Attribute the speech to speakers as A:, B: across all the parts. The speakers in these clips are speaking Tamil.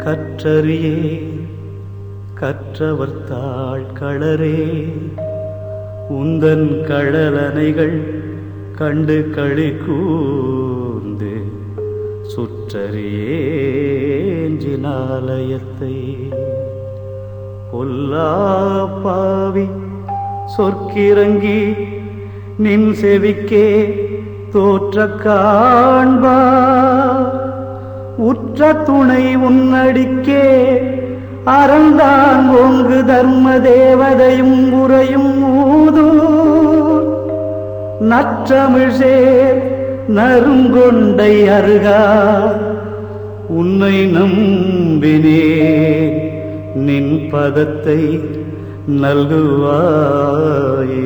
A: கற்றறியே கற்றவர் தாழ் களரே உந்தன் கழலனைகள் கண்டு களி கூர்ந்து சுற்றறியேஞ்சினாலயத்தை பொல்லா பாவி சொற்கிறங்கி நின் செவிக்கே தோற்ற காண்பா உற்ற துணை உன்னடிக்கே அறந்தான் ஓங்கு தர்ம தேவதையும் உரையும் ஊதூர் நற்றமிழ்சேர் நறுங்கொண்டை அருகா உன்னை நம்பினே நின் பதத்தை நல்குவாயே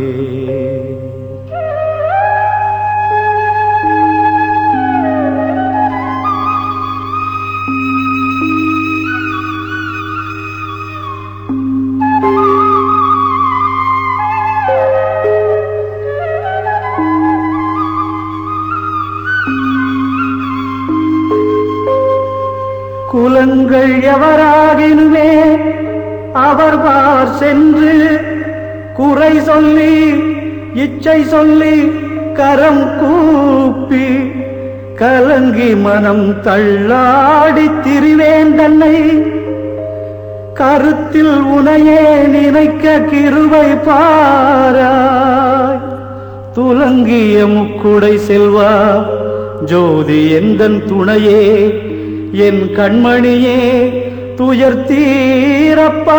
A: குலங்கள் எவராகினுமே அவர் பார் சென்று குறை சொல்லி இச்சை சொல்லி கரம் கூப்பி கலங்கி மனம் தள்ளாடி திரிவேன் தன்னை கருத்தில் உனையே நினைக்க கிருபை பாராய் துலங்கிய முக்குடை செல்வா ஜோதி எந்தன் துணையே என் கண்மணியே துயர் தீரப்பா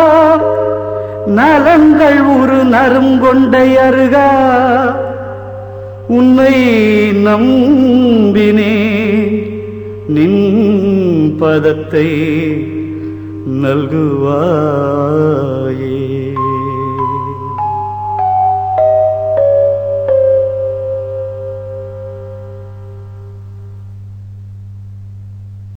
A: நலங்கள் ஒரு நறுங்கொண்டை அருகா உன்னை நம்பினே நின் பதத்தை நல்குவாயே